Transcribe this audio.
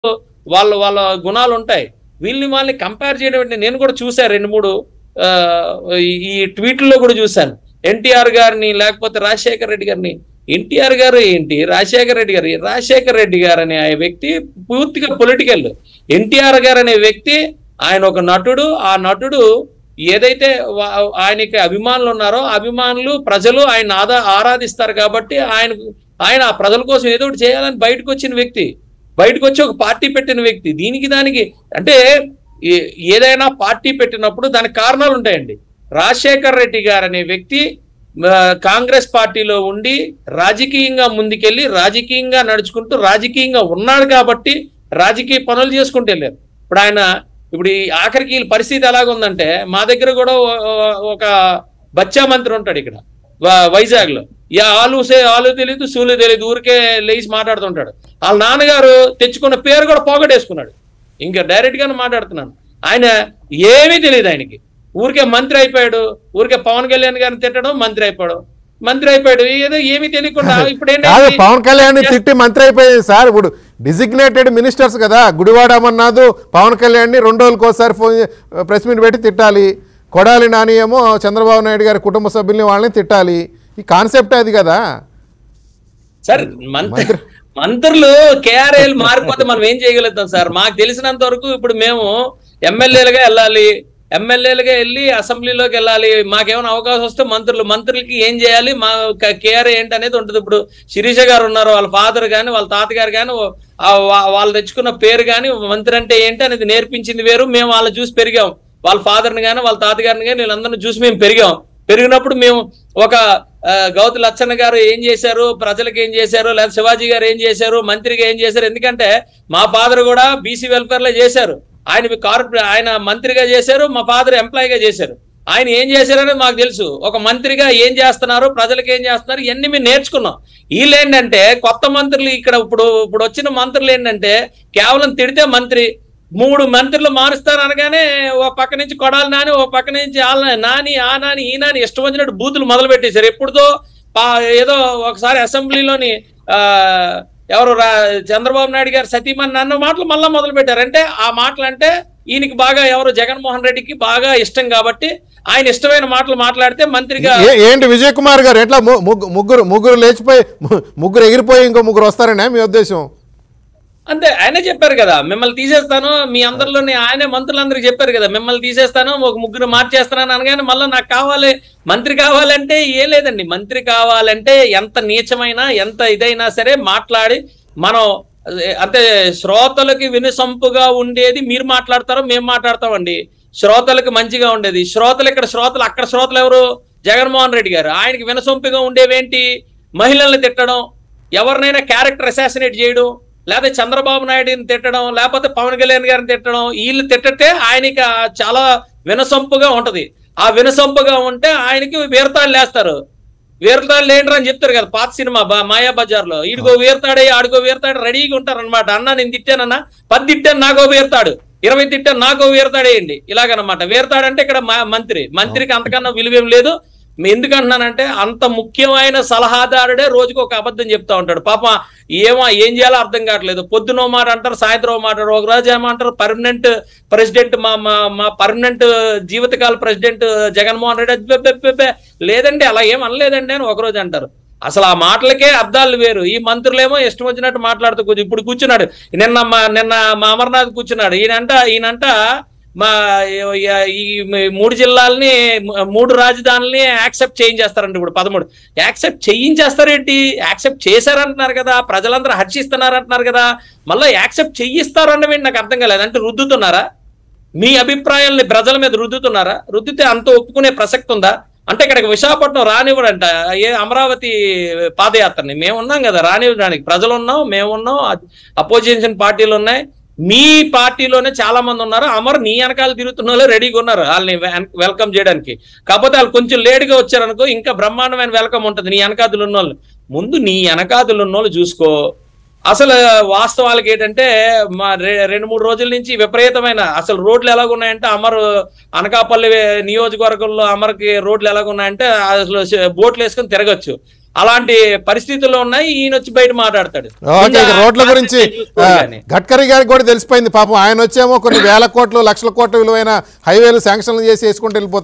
వాళ్ళ వాళ్ళ గుణాలు ఉంటాయి వీళ్ళని వాళ్ళని కంపేర్ చేయడం అంటే నేను కూడా చూశాను రెండు మూడు ఆ, ఈ- ఈ ట్వీట్లో కూడా చూశాను ఎన్టీఆర్ గారిని లేకపోతే రాజశేఖర రెడ్డి గారిని ఎన్టీఆర్ గారు ఏంటి రాజశేఖర రెడ్డి గారు రాజశేఖర రెడ్డి గారు అనే ఆ వ్యక్తి పూర్తిగా పొలిటికల్ ఎన్టీఆర్ గారు అనే వ్యక్తి ఆయన ఒక నటుడు ఆ నటుడు ఏదైతే వా- ఆయనకి అభిమానులు ఉన్నారో ఆ అభిమానులు ప్రజలు ఆయన ఆదా ఆరాధిస్తారు కాబట్టి ఆయన ఆయన ఆ ప్రజల కోసం ఏదో ఒకటి చేయాలని బయటకు వచ్చిన వ్యక్తి బయటకు వచ్చి ఒక పార్టీ పెట్టిన వ్యక్తి దీనికి దానికి అంటే ఏ- ఏదైనా పార్టీ పెట్టినప్పుడు దానికి కారణాలు ఉంటాయండి రాజశేఖర్ రెడ్డి గారు అనే వ్యక్తి ఆ, కాంగ్రెస్ పార్టీలో ఉండి రాజకీయంగా ముందుకెళ్ళి రాజకీయంగా నడుచుకుంటూ రాజకీయంగా ఉన్నాడు కాబట్టి రాజకీయ పనులు చేసుకుంటూ వెళ్ళారు ఇప్పుడు ఆయన ఇప్పుడు ఈ ఆఖరికి వీళ్ళ పరిస్థితి ఎలాగుందంటే మా దగ్గర కూడా ఓ- ఓ- ఒక బచ్చా మంత్రి ఉంటాడు ఇక్కడ వా- వైజాగ్ లో యా ఆలు సే ఆలు తెలియదు సూలు తెలియదు ఊరికే లేచి మాట్లాడుతుంటాడు వాళ్ళ నాన్నగారు తెచ్చుకున్న పేరు కూడా పోగొట్టేసుకున్నాడు ఇంకా డైరెక్ట్ గానే మాట్లాడుతున్నాను ఆయన ఏమీ తెలియదు ఆయనకి ఊరికే మంత్రి అయిపోయాడు ఊరికే పవన్ కళ్యాణ్ గారిని తిట్టడం మంత్రి అయిపోయాడు మంత్రి అయిపోయాడు ఏదో ఏమీ తెలియకుండా ఇప్పుడు కాదు ఏంటంటే పవన్ కళ్యాణ్ తిట్టి మంత్రి అయిపోయింది సార్ ఇప్పుడు డిజిగ్నేటెడ్ మినిస్టర్స్ కదా గుడివాడ అమర్నాథ్ పవన్ కళ్యాణ్ని రెండు రోజులకు ఒకసారి ఫోన్ ప్రెస్ మీట్ పెట్టి తిట్టాలి కొడాలి నాని ఏమో చంద్రబాబు నాయుడు గారి కుటుంబ సభ్యుల్ని వాళ్ళని తిట్టాలి ఈ కాన్సెప్ట్ అది కదా సార్ మంత్రి మంత్రులు కేఆర్ఎల్ మారిపోతే మనం ఏం చేయగలుగుతాం సార్ మాకు తెలిసినంత వరకు ఇప్పుడు మేము ఎమ్మెల్యేలుగా వెళ్ళాలి ఎమ్మెల్యేలుగా వెళ్ళి అసెంబ్లీలోకి వెళ్ళాలి మాకేమైనా అవకాశం వస్తే మంత్రులు మంత్రులకి ఏం చేయాలి మా కేఆర్ ఏంటి అనేది ఉంటుంది ఇప్పుడు శిరీష గారు ఉన్నారు వాళ్ళ ఫాదర్ కానీ వాళ్ళ తాతగారు కానీ వాళ్ళు తెచ్చుకున్న పేరు కానీ మంత్రి అంటే ఏంటి అనేది నేర్పించింది వేరు మేము వాళ్ళని చూసి పెరిగాం వాళ్ళ ఫాదర్ని కానీ వాళ్ళ తాతగారిని కానీ వీళ్ళందరినీ చూసి మేము పెరిగాం పెరిగినప్పుడు మేము ఒక ఆ, గౌతు లచ్చన్న గారు ఏం చేశారు ప్రజలకు ఏం చేశారు లేదా శివాజీ గారు ఏం చేశారు మంత్రిగా ఏం చేశారు ఎందుకంటే మా ఫాదర్ కూడా బీసీ వెల్ఫేర్ లో చేశారు ఆయన కార్పొరే ఆయన మంత్రిగా చేశారు మా ఫాదర్ ఎంప్లాయీగా చేశారు ఆయన ఏం చేశారని మాకు తెలుసు ఒక మంత్రిగా ఏం చేస్తున్నారు ప్రజలకు ఏం చేస్తున్నారు ఇవన్నీ మేము నేర్చుకున్నాం వీళ్ళు ఏంటంటే కొత్త మంత్రులు ఇక్కడ ఇప్పుడు ఇప్పుడు వచ్చిన మంత్రులు ఏంటంటే కేవలం తిడితే మంత్రి మూడు మంత్రులు మారుస్తారు అనగానే ఓ పక్క నుంచి కొడాలి నాని ఓ పక్క నుంచి వాళ్ళ నాని ఆ నాని ఈ నాని ఇష్టం వచ్చినట్టు బూతులు మొదలు పెట్టేశారు ఎప్పుడుతో పా- ఏదో ఒకసారి అసెంబ్లీలోని ఆ ఎవరు రా చంద్రబాబు నాయుడు గారు సతీమణి అన్న మాటలు మళ్ళా మొదలు పెట్టారు అంటే ఆ మాటలు అంటే ఈయనకి బాగా ఎవరు జగన్మోహన్ రెడ్డికి బాగా ఇష్టం కాబట్టి ఆయన ఇష్టమైన మాటలు మాట్లాడితే మంత్రిగా ఏ- ఏంటి విజయ్ కుమార్ గారు ఎట్లా ము- ముగ్గు- ముగ్గురు ముగ్గురు లేచిపోయి ము- ముగ్గురు ఎగిరిపోయి ఇంకో ముగ్గురు వస్తారనే మీ ఉద్దేశం అంతే ఆయనే చెప్పారు కదా మిమ్మల్ని తీసేస్తాను మీ అందరిలోని ఆయనే మంత్రులందరికీ చెప్పారు కదా మిమ్మల్ని తీసేస్తాను ఒక ముగ్గురు మార్చేస్తున్నాను అనగానే మళ్ళీ నాకు కావాలి మంత్రి కావాలంటే ఏ లేదండి మంత్రి కావాలంటే ఎంత నీచమైనా ఎంత ఇదైనా సరే మాట్లాడి మనం అదే- అంటే శ్రోతలకి వినసొంపుగా ఉండేది మీరు మాట్లాడతారో మేము మాట్లాడతామండి శ్రోతలకు మంచిగా ఉండేది శ్రోతలు ఇక్కడ శ్రోతలు అక్కడ శ్రోతలు ఎవరు జగన్మోహన్ రెడ్డి గారు ఆయనకి వినసొంపుగా ఉండేవేంటి మహిళల్ని తిట్టడం ఎవరినైనా క్యారెక్టర్ అసాసినేట్ చేయడం లేకపోతే చంద్రబాబు నాయుడుని తిట్టడం లేకపోతే పవన్ కళ్యాణ్ గారిని తిట్టడం వీళ్ళు తిట్టటే ఆయనకి ఆ చాలా వినసొంపుగా ఉంటది ఆ వినసొంపుగా ఉంటే ఆయనకి వీరతాళ్ళు వేస్తారు వీరతాళ్ళు లేండ్రు అని చెప్తారు కదా పాత సినిమా బా- మాయా బజార్ లో ఈడిగో వీరతాడే ఆడిగో వీరతాడు రెడీగా ఉంటారు అనమాట అన్న నేను తిట్టానన్నా పది తిట్టాను నాకో వీరతాడు ఇరవై తిట్టాను నాకో వీరతాడేయండి ఇలాగనమాట వీరతాడంటే ఇక్కడ మా- మంత్రి మంత్రికి అంతకన్నా విలువేం లేదు ఎందుకంటున్నానంటే అంత ముఖ్యమైన సలహాదారుడే రోజుకు ఒక అబద్ధం చెప్తా ఉంటాడు పాప ఏమో ఏం చేయాలో అర్థం కావట్లేదు పొద్దున ఓ మాట అంటారు సాయంత్రం ఓ మాట అంటారు. ఒక రోజు ఏమంటారు పర్మనెంట్ ప్రెసిడెంట్ మా మా మా పర్మనెంట్ జీవితకాల ప్రెసిడెంట్ జగన్మోహన్ రెడ్డి అబ్బే, అబ్బే, అబ్బే, అబ్బే. లేదండి అలా ఏం అనలేదండి అని ఒక రోజు అంటారు అసలు ఆ మాటలకే అర్థాలు వేరు ఈ మంత్రులేమో ఇష్టం వచ్చినట్టు మాట్లాడుతూ కూర్చు ఇప్పుడు కూర్చున్నాడు నిన్న మా నిన్న మా అమర్నాథ్ కూర్చున్నాడు ఈయనంట ఈయనంట మా ఈ మూడు జిల్లాలని మూడు రాజధానుల్ని యాక్సెప్ట్ చేయించేస్తారండి ఇప్పుడు పదమూడు యాక్సెప్ట్ చేయించేస్తారేంటి యాక్సెప్ట్ చేశారంటున్నారు కదా ప్రజలందరూ హర్షిస్తున్నారు అంటున్నారు కదా మళ్ళీ యాక్సెప్ట్ చేయిస్తారన్నవి నాకు అర్థం కాలేదు అంటే రుద్దుతున్నారా మీ అభిప్రాయాల్ని ప్రజల మీద రుద్దుతున్నారా రుద్దితే అంత ఒప్పుకునే ప్రసక్తి ఉందా అంటే ఇక్కడికి విశాఖపట్నం రానివ్వడంట ఏ అమరావతి పాదయాత్రని మేము ఉన్నాం కదా రానివ్వడానికి ప్రజలు ఉన్నాం మేము ఉన్నాం అపోజిషన్ పార్టీలు ఉన్నాయి మీ పార్టీలోనే చాలా మంది ఉన్నారు అమర్ నీ వెనకాల తిరుగుతున్న వాళ్ళు రెడీగా ఉన్నారు వాళ్ళని వెల్కమ్ చేయడానికి కాకపోతే వాళ్ళు కొంచెం లేటుగా వచ్చారనుకో ఇంకా బ్రహ్మాండమైన వెల్కమ్ ఉంటుంది నీ వెనకాదులు ఉన్న వాళ్ళు ముందు నీ వెనకాదులు ఉన్న వాళ్ళు చూసుకో అసలు వాస్తవాలకి ఏంటంటే మా రె- రెండు మూడు రోజుల నుంచి విపరీతమైన అసలు రోడ్లు ఎలాగున్నాయంటే అమర్ అనకాపల్లి నియోజకవర్గంలో అమర్కి రోడ్లు ఎలాగున్నాయంటే అసలు శ- బోట్లు వేసుకొని తిరగచ్చు అలాంటి పరిస్థితుల్లో ఉన్నాయి ఈయన వచ్చి బయట మాట్లాడతాడు ఓకే ఇక రోడ్ల గురించి ఆ, చూసుకోగానే. గడ్కరీ గారికి కూడా తెలిసిపోయింది పాపం ఆయన వచ్చేమో కొన్ని వేల కోట్లు లక్షల కోట్ల విలువైన హైవేలు శాంక్షన్లు చేసి వేసుకుంటూ వెళ్ళిపోతారు